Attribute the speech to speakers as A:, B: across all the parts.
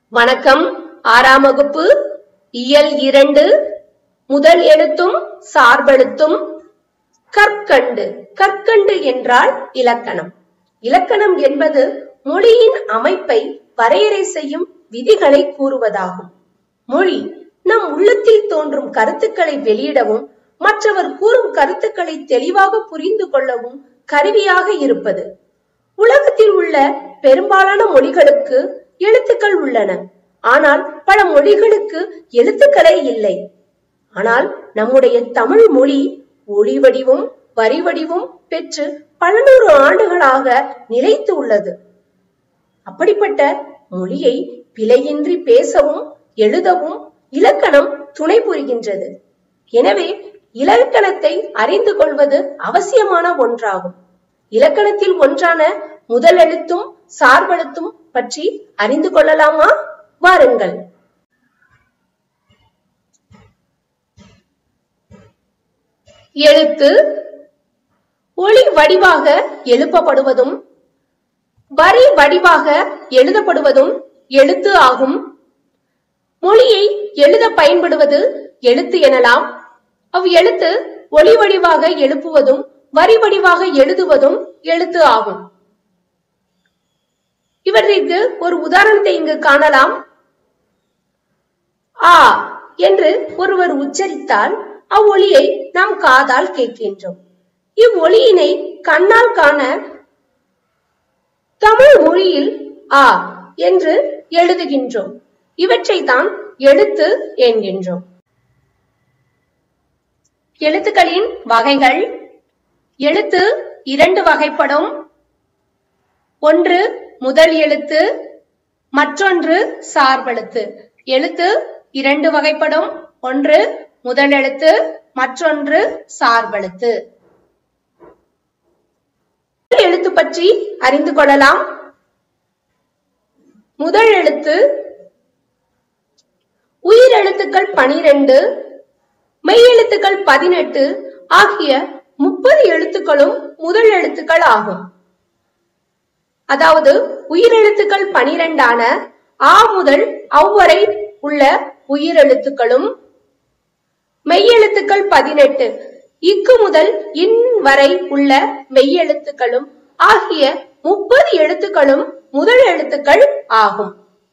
A: வணக்கம் ஆறாம் வகுப்பு இயல் இரண்டு முதல் எழுத்தும் சார்பெழுத்தும் கற்கண்டு கற்கண்டு என்றால் இலக்கணம் இலக்கணம் என்பது மொழியின் அமைப்பை வரையறை செய்யும் விதிகளை கூறுவதாகும் மொழி நம் உள்ளத்தில் தோன்றும் கருத்துக்களை வெளியிடவும் மற்றவர் கூறும் கருத்துக்களை தெளிவாக புரிந்து கொள்ளவும் கருவியாக இருப்பது உலகத்தில் உள்ள பெரும்பாலான மொழிகளுக்கு எழுத்துக்கள் உள்ளன ஆனால் பல மொழிகளுக்கு எழுத்துக்களே இல்லை ஆனால் நம்முடைய தமிழ் மொழி ஒளி வடிவும் வரி வடிவும் பெற்று பல நூறு ஆண்டுகளாக நிலைத்து உள்ளது அப்படிப்பட்ட மொழியை பிழையின்றி பேசவும் எழுதவும் இலக்கணம் துணை புரிகின்றது எனவே இலக்கணத்தை அறிந்து கொள்வது அவசியமான ஒன்றாகும் இலக்கணத்தில் ஒன்றான முதல் எழுத்தும் சார்பெழுத்தும் பற்றி அறிந்து கொள்ளலாமா வாருங்கள் எழுத்து ஒளி வடிவாக எழுப்பப்படுவதும் வரி வடிவாக எழுதப்படுவதும் எழுத்து ஆகும் மொழியை எழுத பயன்படுவது எழுத்து எனலாம் அவ் எழுத்து ஒளி வடிவாக எழுப்புவதும் வரி வடிவாக எழுதுவதும் எழுத்து ஆகும் இவற்றிற்கு ஒரு உதாரணத்தை இங்கு காணலாம் ஆ என்று ஒருவர் உச்சரித்தால் அவ்வொலியை நாம் காதால் கேட்கின்றோம் இவ்வொலியினை கண்ணால் காண தமிழ் மொழியில் ஆ என்று எழுதுகின்றோம் இவற்றை தான் எழுத்து என்கின்றோம் எழுத்துக்களின் வகைகள் எழுத்து இரண்டு வகைப்படும் ஒன்று முதல் எழுத்து மற்றொன்று சார்பெழுத்து எழுத்து இரண்டு வகைப்படும் ஒன்று முதல் எழுத்து மற்றொன்று சார்பெழுத்து முதல் எழுத்து பற்றி அறிந்து கொள்ளலாம் முதல் எழுத்து உயிரெழுத்துக்கள் பனிரெண்டு மெய்யெழுத்துக்கள் பதினெட்டு ஆகிய முப்பது எழுத்துக்களும் முதல் எழுத்துக்கள் ஆகும் அதாவது உயிரெழுத்துக்கள் பனிரெண்டான ஆ முதல் அவ்வரை உள்ள உயிரெழுத்துக்களும் மெய்யெழுத்துக்கள் பதினெட்டு இக்கு முதல் இன் வரை உள்ள மெய்யெழுத்துக்களும் ஆகிய முப்பது எழுத்துக்களும் முதல் எழுத்துக்கள் ஆகும்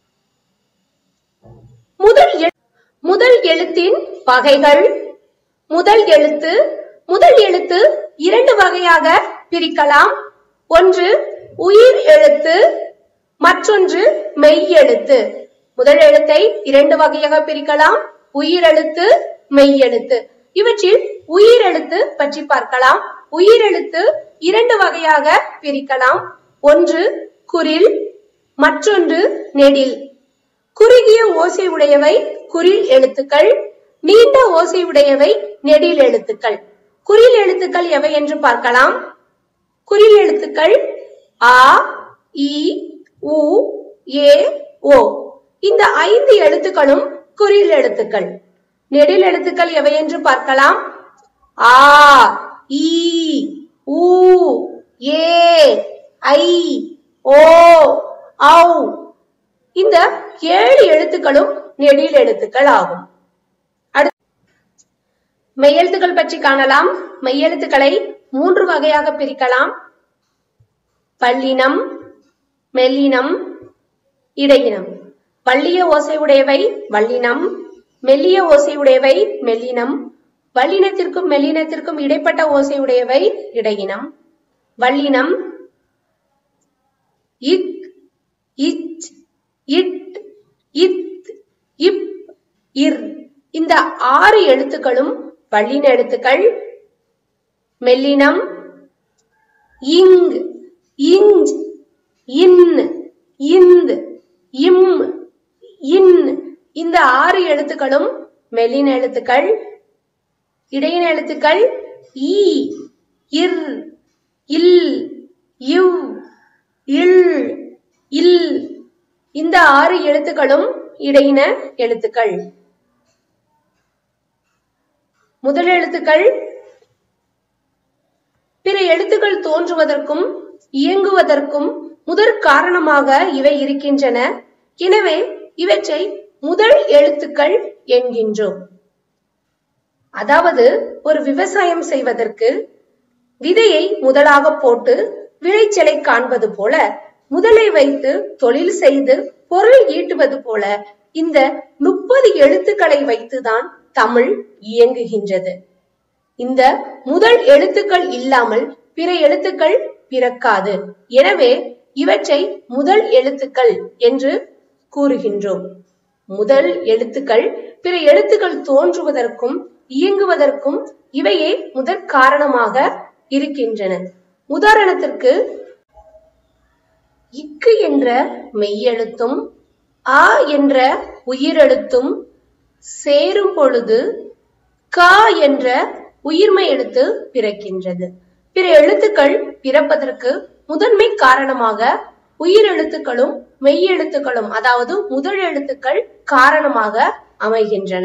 A: முதல் எழு- முதல் எழுத்தின் வகைகள் முதல் எழுத்து முதல் எழுத்து இரண்டு வகையாக பிரிக்கலாம் ஒன்று உயிர் எழுத்து மற்றொன்று மெய் எழுத்து முதல் எழுத்தை இரண்டு வகையாக பிரிக்கலாம் உயிர் எழுத்து மெய் எழுத்து இவற்றில் உயிர் எழுத்து பற்றி பார்க்கலாம் உயிர் எழுத்து இரண்டு வகையாக பிரிக்கலாம் ஒன்று குரில் மற்றொன்று நெடில் குறுகிய ஓசை உடையவை குறில் எழுத்துக்கள் நீண்ட ஓசை உடையவை நெடில் எழுத்துக்கள் குறில் எழுத்துக்கள் எவை என்று பார்க்கலாம் குறில் எழுத்துக்கள் ஆ இ உ ஏ ஓ இந்த ஐந்து எழுத்துக்களும் குறில் எழுத்துக்கள் நெடில் எழுத்துக்கள் எவை என்று பார்க்கலாம் ஆ இ உ ஏ ஐ ஓ ஔ இந்த ஏழு எழுத்துக்களும் நெடில் எழுத்துக்கள் ஆகும் அடுத்து மெய்யெழுத்துக்கள் பற்றி காணலாம் மெய்யெழுத்துக்களை மூன்று வகையாக பிரிக்கலாம் பல்லினம் மெல்லினம் இடையினம் வள்ளிய ஓசை உடையவை வல்லினம் மெல்லிய ஓசை உடையவை மெல்லினம் வல்லினத்திற்கும் மெல்லினத்திற்கும் இடைப்பட்ட ஓசை உடையவை இடையினம் வல்லினம் இக் இச் இட் இத் இப் இர் இந்த ஆறு எழுத்துக்களும் வல்லின எழுத்துக்கள் மெல்லினம் இங் இஞ்ச் இன் இந்த் இம் இன் இந்த ஆறு எழுத்துக்களும் மெல்லின எழுத்துக்கள் இடையின எழுத்துக்கள் ஈ இர் இல் இவ் இல் இல் இந்த ஆறு எழுத்துக்களும் இடையின எழுத்துக்கள் முதல் எழுத்துக்கள் பிற எழுத்துக்கள் தோன்றுவதற்கும் இயங்குவதற்கும் முதற் காரணமாக இவை இருக்கின்றன எனவே இவற்றை முதல் எழுத்துக்கள் என்கின்றோம் அதாவது ஒரு விவசாயம் செய்வதற்கு விதையை முதலாக போட்டு விளைச்சலை காண்பது போல முதலை வைத்து தொழில் செய்து பொருள் ஈட்டுவது போல இந்த முப்பது எழுத்துக்களை வைத்துதான் தமிழ் இயங்குகின்றது இந்த முதல் எழுத்துக்கள் இல்லாமல் பிற எழுத்துக்கள் பிறக்காது எனவே இவற்றை முதல் எழுத்துக்கள் என்று கூறுகின்றோம் முதல் எழுத்துக்கள் பிற எழுத்துக்கள் தோன்றுவதற்கும் இயங்குவதற்கும் இவையே முதற் காரணமாக இருக்கின்றன உதாரணத்திற்கு இக்கு என்ற மெய்யெழுத்தும் ஆ என்ற உயிரெழுத்தும் சேரும் பொழுது கா என்ற உயிர்மை எழுத்து பிறக்கின்றது பிற எழுத்துக்கள் பிறப்பதற்கு முதன்மை காரணமாக உயிரெழுத்துக்களும் மெய்யெழுத்துக்களும் அதாவது முதல் எழுத்துக்கள் காரணமாக அமைகின்றன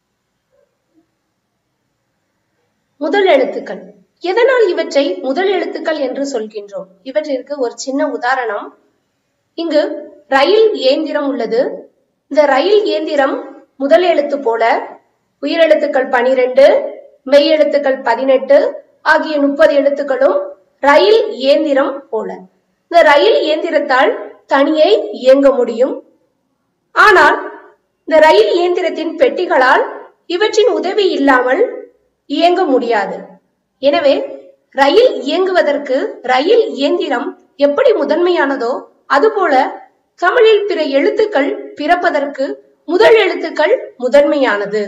A: முதல் எழுத்துக்கள் எதனால் இவற்றை முதல் எழுத்துக்கள் என்று சொல்கின்றோம் இவற்றிற்கு ஒரு சின்ன உதாரணம் இங்கு ரயில் இயந்திரம் உள்ளது இந்த ரயில் இயந்திரம் முதல் எழுத்து போல உயிரெழுத்துக்கள் பனிரெண்டு மெய் எழுத்துக்கள் பதினெட்டு ஆகிய முப்பது எழுத்துக்களும் ரயில் இயந்திரம் போல இந்த ரயில் இயந்திரத்தால் தனியே இயங்க முடியும் ஆனால் இந்த ரயில் இயந்திரத்தின் பெட்டிகளால் இவற்றின் உதவி இல்லாமல் இயங்க முடியாது எனவே ரயில் இயங்குவதற்கு ரயில் இயந்திரம் எப்படி முதன்மையானதோ அதுபோல தமிழில் பிற எழுத்துக்கள் பிறப்பதற்கு முதல் எழுத்துக்கள் முதன்மையானது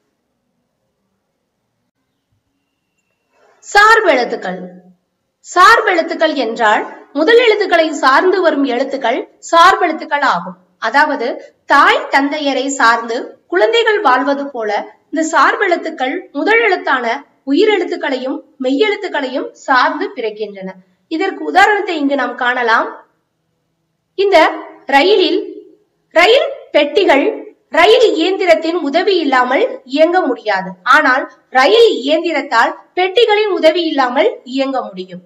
A: சார்பெழுத்துக்கள் சார்பெழுத்துக்கள் என்றால் முதல் எழுத்துக்களை சார்ந்து வரும் எழுத்துக்கள் சார்பெழுத்துக்கள் ஆகும் அதாவது தாய் தந்தையரை சார்ந்து குழந்தைகள் வாழ்வது போல இந்த சார்பெழுத்துக்கள் முதல் எழுத்தான உயிரெழுத்துக்களையும் மெய்யெழுத்துக்களையும் சார்ந்து பிறக்கின்றன இதற்கு உதாரணத்தை இங்கு நாம் காணலாம் இந்த ரயிலில் ரயில் பெட்டிகள் ரயில் இயந்திரத்தின் உதவி இல்லாமல் இயங்க முடியாது ஆனால் ரயில் இயந்திரத்தால் பெட்டிகளின் உதவி இல்லாமல் இயங்க முடியும்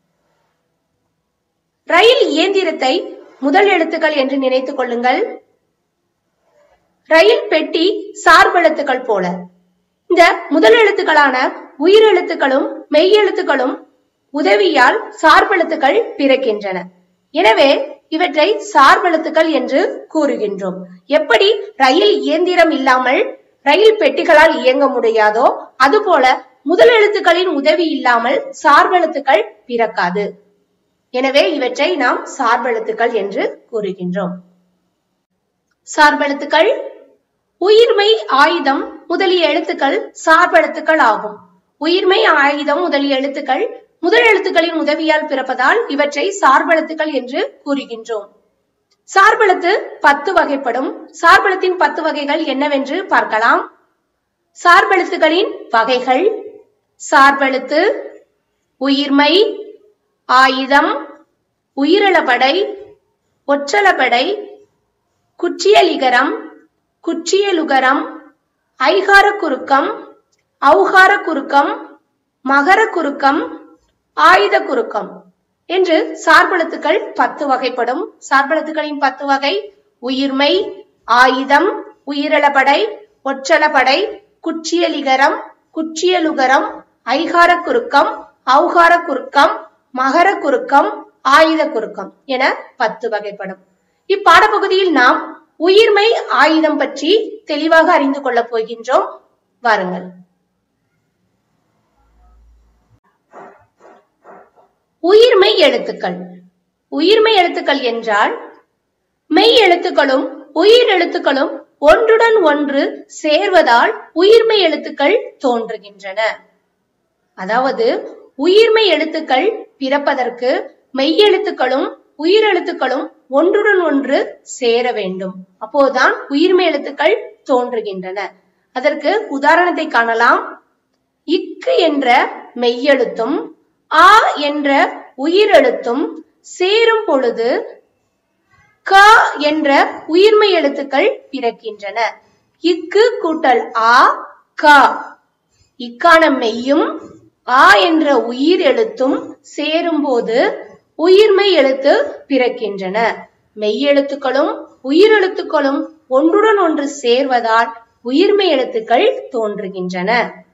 A: ரயில் இயந்திரத்தை முதல் எழுத்துக்கள் என்று நினைத்துக் கொள்ளுங்கள் ரயில் பெட்டி சார்பெழுத்துக்கள் போல இந்த முதல் எழுத்துக்களான உயிரெழுத்துக்களும் மெய்யெழுத்துக்களும் உதவியால் சார்பெழுத்துக்கள் பிறக்கின்றன எனவே இவற்றை சார்பெழுத்துக்கள் என்று கூறுகின்றோம் எப்படி ரயில் இயந்திரம் இல்லாமல் ரயில் பெட்டிகளால் இயங்க முடியாதோ அதுபோல முதல் எழுத்துக்களின் உதவி இல்லாமல் சார்பெழுத்துக்கள் பிறக்காது எனவே இவற்றை நாம் சார்பெழுத்துக்கள் என்று கூறுகின்றோம் சார்பெழுத்துக்கள் உயிர்மை ஆயுதம் முதலிய எழுத்துக்கள் சார்பெழுத்துக்கள் ஆகும் உயிர்மை ஆயுதம் முதலிய எழுத்துக்கள் முதல் எழுத்துக்களின் உதவியால் பிறப்பதால் இவற்றை சார்பெழுத்துக்கள் என்று கூறுகின்றோம் சார்பெழுத்து பத்து வகைப்படும் சார்பெழுத்தின் பத்து வகைகள் என்னவென்று பார்க்கலாம் சார்பெழுத்துகளின் வகைகள் சார்பெழுத்து உயிர்மை ஆயுதம் உயிரிழபடை ஒற்றளபடை குற்றியலிகரம் குற்றியலுகரம் ஐகார குறுக்கம் ஔகார குறுக்கம் மகர குறுக்கம் ஆயுத குறுக்கம் என்று சார்பெழுத்துக்கள் பத்து வகைப்படும் சார்பெழுத்துக்களின் பத்து வகை உயிர்மை ஆயுதம் உயிரிழபடை ஒற்றளபடை குற்றியலிகரம் குற்றியலுகரம் ஐகார குறுக்கம் ஔகார குறுக்கம் மகர குறுக்கம் ஆயுத குறுக்கம் என பத்து வகைப்படும் இப்பாடப்பகுதியில் நாம் உயிர்மை ஆயுதம் பற்றி தெளிவாக அறிந்து கொள்ளப் போகின்றோம் வாருங்கள் உயிர்மை எழுத்துக்கள் உயிர்மை எழுத்துக்கள் என்றால் மெய் எழுத்துக்களும் உயிர் எழுத்துக்களும் ஒன்றுடன் ஒன்று சேர்வதால் உயிர்மை எழுத்துக்கள் தோன்றுகின்றன அதாவது உயிர்மை எழுத்துக்கள் பிறப்பதற்கு மெய்யெழுத்துக்களும் உயிரெழுத்துக்களும் ஒன்றுடன் ஒன்று சேர வேண்டும் அப்போதுதான் உயிர்மை எழுத்துக்கள் தோன்றுகின்றன அதற்கு உதாரணத்தை காணலாம் இக்கு என்ற மெய்யெழுத்தும் ஆ என்ற உயிரெழுத்தும் சேரும் பொழுது க என்ற உயிர்மை எழுத்துக்கள் பிறக்கின்றன இக்கு கூட்டல் ஆ க இக்கான மெய்யும் ஆ என்ற உயிர் எழுத்தும் சேரும்போது உயிர்மை எழுத்து பிறக்கின்றன மெய் எழுத்துக்களும் உயிரெழுத்துக்களும் ஒன்றுடன் ஒன்று சேர்வதால் உயிர்மை எழுத்துக்கள் தோன்றுகின்றன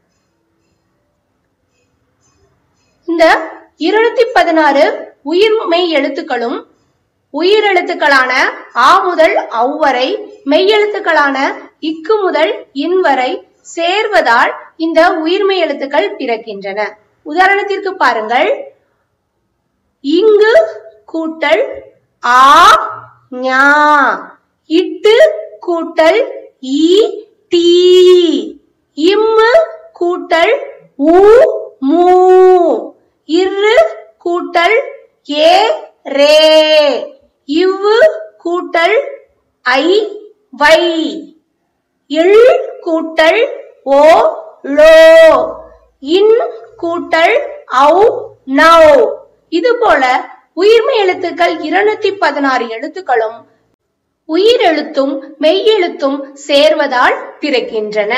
A: இந்த இருநூத்தி பதினாறு உயிர்மை எழுத்துக்களும் உயிரெழுத்துக்களான ஆ முதல் அவ் வரை மெய்யெழுத்துக்களான இக்கு முதல் இன் வரை சேர்வதால் இந்த உயிர்மை எழுத்துக்கள் பிறக்கின்றன உதாரணத்திற்கு பாருங்கள் இங்கு கூட்டல் ஆ ஞா இட்டு கூட்டல் ஈ டீ இம்மு கூட்டல் உ மூ இரு கூட்டல் ஏ ரே இவ்வு கூட்டல் ஐ வை இல் கூட்டல் ஓ லோ இன் கூட்டல் ஔ நௌ இது போல உயிர்மை எழுத்துக்கள் இருநூத்தி பதினாறு எழுத்துக்களும் உயிரெழுத்தும் மெய்யெழுத்தும் சேர்வதால் பிறக்கின்றன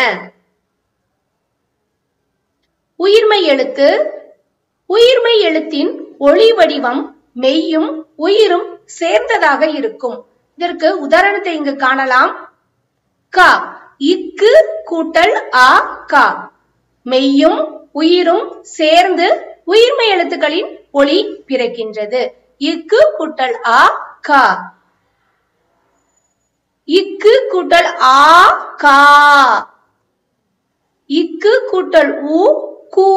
A: உயிர்மை எழுத்து உயிர்மை எழுத்தின் ஒளி வடிவம் மெய்யும் உயிரும் சேர்ந்ததாக இருக்கும் இதற்கு உதாரணத்தை இங்கு காணலாம் க இக்கு கூட்டல் ஆ கா மெய்யும் உயிரும் சேர்ந்து உயிர்மை எழுத்துக்களின் ஒளி பிறக்கின்றது இக்கு கூட்டல் ஆ கா இக்கு கூட்டல் ஆ கா இக்கு கூட்டல் உ கூ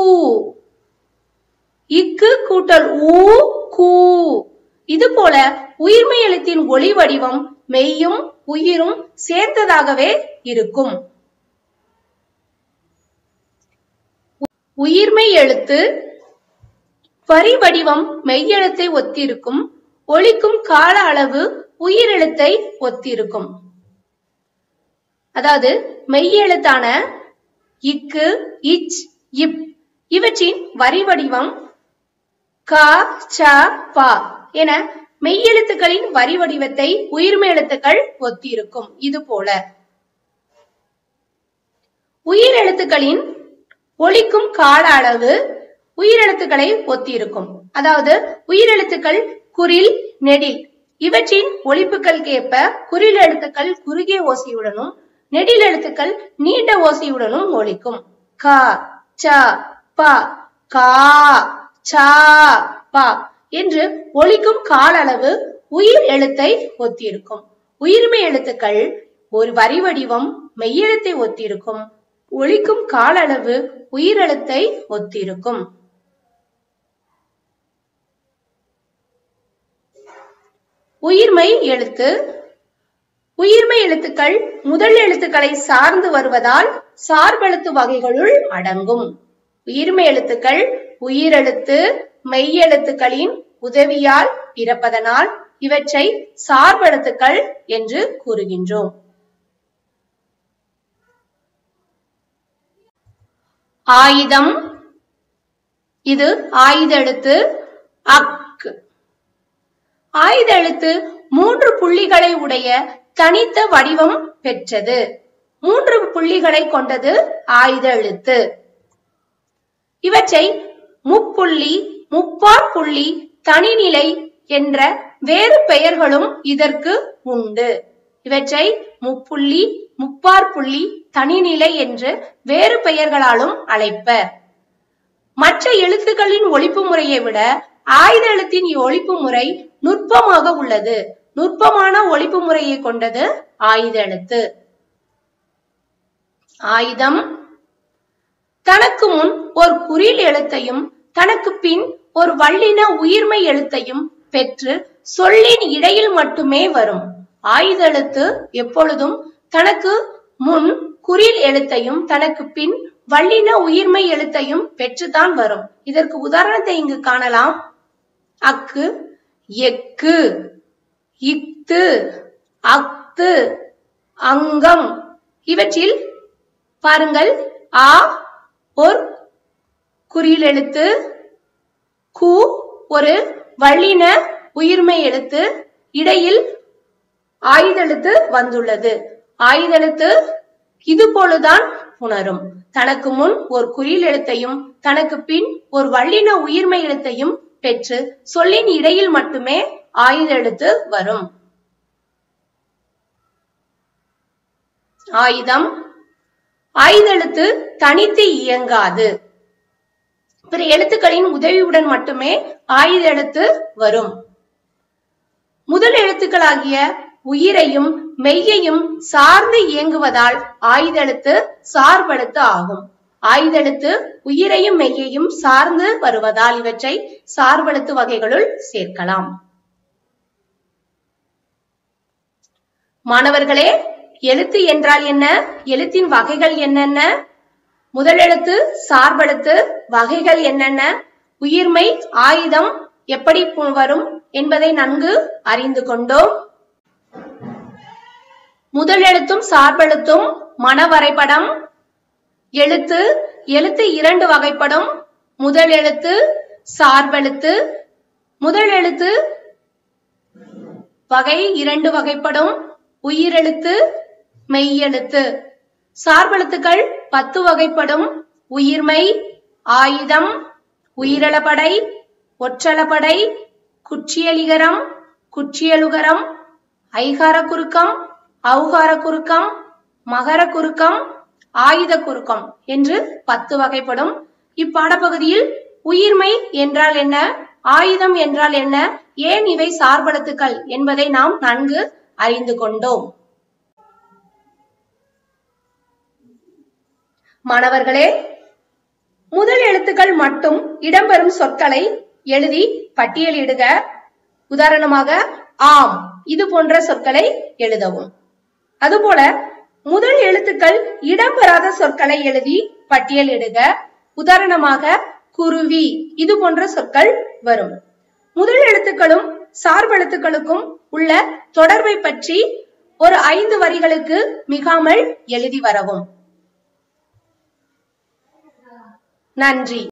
A: இக்கு கூட்டல் ஊ கூ இது போல உயிர்மை எழுத்தின் ஒளி வடிவம் மெய்யும் உயிரும் சேர்ந்ததாகவே இருக்கும் உயிர்மை எழுத்து வரி வடிவம் மெய்யெழுத்தை ஒத்திருக்கும் ஒலிக்கும் கால அளவு உயிரெழுத்தை ஒத்திருக்கும் அதாவது மெய்யெழுத்தான இக்கு இச் இப் இவற்றின் வரி வடிவம் க ச ப என மெய்யெழுத்துக்களின் வரி வடிவத்தை உயிர்மை எழுத்துக்கள் ஒத்திருக்கும் இது போல உயிரெழுத்துக்களின் ஒலிக்கும் கால அளவு உயிரெழுத்துக்களை ஒத்திருக்கும் அதாவது உயிரெழுத்துக்கள் குறில் நெடில் இவற்றின் ஒலிப்புகளுக்கு ஏற்ப குறில் எழுத்துக்கள் குறுகிய ஓசையுடனும் நெடில் எழுத்துக்கள் நீண்ட ஓசையுடனும் ஒலிக்கும் க ச ப கா சா பா என்று ஒலிக்கும் கால அளவு உயிர் எழுத்தை ஒத்திருக்கும் உயிர்மை எழுத்துக்கள் ஒரு வரி வடிவம் மெய்யெழுத்தை ஒத்திருக்கும் ஒலிக்கும் கால அளவு உயிரெழுத்தை ஒத்திருக்கும் உயிர்மை எழுத்து உயிர்மை எழுத்துக்கள் முதல் எழுத்துக்களை சார்ந்து வருவதால் சார்பெழுத்து வகைகளுள் அடங்கும் உயிர்மை எழுத்துக்கள் உயிரெழுத்து மெய்யெழுத்துக்களின் உதவியால் பிறப்பதனால் இவற்றை சார்பெழுத்துக்கள் என்று கூறுகின்றோம் ஆயுதம் இது ஆயுத எழுத்து அக் ஆயுத எழுத்து மூன்று புள்ளிகளை உடைய தனித்த வடிவம் பெற்றது மூன்று புள்ளிகளை கொண்டது ஆயுத எழுத்து இவற்றை முப்புள்ளி முப்பார் புள்ளி தனிநிலை என்ற வேறு பெயர்களும் இதற்கு உண்டு இவற்றை முப்புள்ளி முப்பார் புள்ளி தனிநிலை என்று வேறு பெயர்களாலும் அழைப்பர் மற்ற எழுத்துக்களின் ஒழிப்பு முறையை விட ஆயுத எழுத்தின் ஒழிப்பு முறை நுட்பமாக உள்ளது நுட்பமான ஒழிப்பு முறையை கொண்டது ஆயுத எழுத்து ஆயுதம் தனக்கு முன் ஒரு குறில் எழுத்தையும் தனக்கு பின் ஒரு வல்லின உயிர்மை எழுத்தையும் பெற்று சொல்லின் இடையில் மட்டுமே வரும் ஆயுத எழுத்து எப்பொழுதும் தனக்கு முன் குறில் எழுத்தையும் தனக்கு பின் வல்லின உயிர்மை எழுத்தையும் பெற்றுதான் வரும் இதற்கு உதாரணத்தை இங்கு காணலாம் அக்கு எக்கு இத்து அத்து அங்கம் இவற்றில் பாருங்கள் ஆ ஒரு குறில் எழுத்து கு ஒரு வல்லின உயிர்மை எழுத்து இடையில் ஆயுதெழுத்து வந்துள்ளது ஆயுதெழுத்து இது போலதான் உணரும் தனக்கு முன் ஒரு குறில் எழுத்தையும் தனக்கு பின் ஒரு வல்லின உயிர்மை எழுத்தையும் பெற்று சொல்லின் இடையில் மட்டுமே ஆயுத எழுத்து வரும் ஆயுதம் ஐந்தெழுத்து தனித்து இயங்காது பிற எழுத்துக்களின் உதவியுடன் மட்டுமே ஆயுத எழுத்து வரும் முதல் எழுத்துக்களாகிய உயிரையும் மெய்யையும் சார்ந்து இயங்குவதால் ஆயுத எழுத்து சார்பெழுத்து ஆகும் ஆயுத எழுத்து உயிரையும் மெய்யையும் சார்ந்து வருவதால் இவற்றை சார்பெழுத்து வகைகளுள் சேர்க்கலாம் மாணவர்களே எழுத்து என்றால் என்ன எழுத்தின் வகைகள் என்னென்ன முதல் எழுத்து சார்பெழுத்து வகைகள் என்னென்ன உயிர்மை ஆயுதம் எப்படி வரும் என்பதை நன்கு அறிந்து கொண்டோம் முதல் எழுத்தும் சார்பெழுத்தும் மன வரைபடம் எழுத்து எழுத்து இரண்டு வகைப்படும் முதல் எழுத்து சார்பெழுத்து முதல் எழுத்து வகை இரண்டு வகைப்படும் உயிரெழுத்து மெய்யெழுத்து சார்பெழுத்துக்கள் பத்து வகைப்படும் உயிர்மை ஆயுதம் உயிரளபடை ஒற்றளபடை குற்றியலிகரம் குற்றியலுகரம் ஐகார குறுக்கம் ஔகார குறுக்கம் மகர குறுக்கம் ஆயுத குறுக்கம் என்று பத்து வகைப்படும் இப்பாடப்பகுதியில் உயிர்மை என்றால் என்ன ஆயுதம் என்றால் என்ன ஏன் இவை சார்பெழுத்துக்கள் என்பதை நாம் நன்கு அறிந்து கொண்டோம் மாணவர்களே முதல் எழுத்துக்கள் மட்டும் இடம்பெறும் சொற்களை எழுதி பட்டியலிடுக உதாரணமாக ஆம் இது போன்ற சொற்களை எழுதவும் அதுபோல முதல் எழுத்துக்கள் இடம்பெறாத சொற்களை எழுதி பட்டியலிடுக உதாரணமாக குருவி இது போன்ற சொற்கள் வரும் முதல் எழுத்துக்களும் சார்பெழுத்துக்களுக்கும் உள்ள தொடர்பை பற்றி ஒரு ஐந்து வரிகளுக்கு மிகாமல் எழுதி வரவும் நன்றி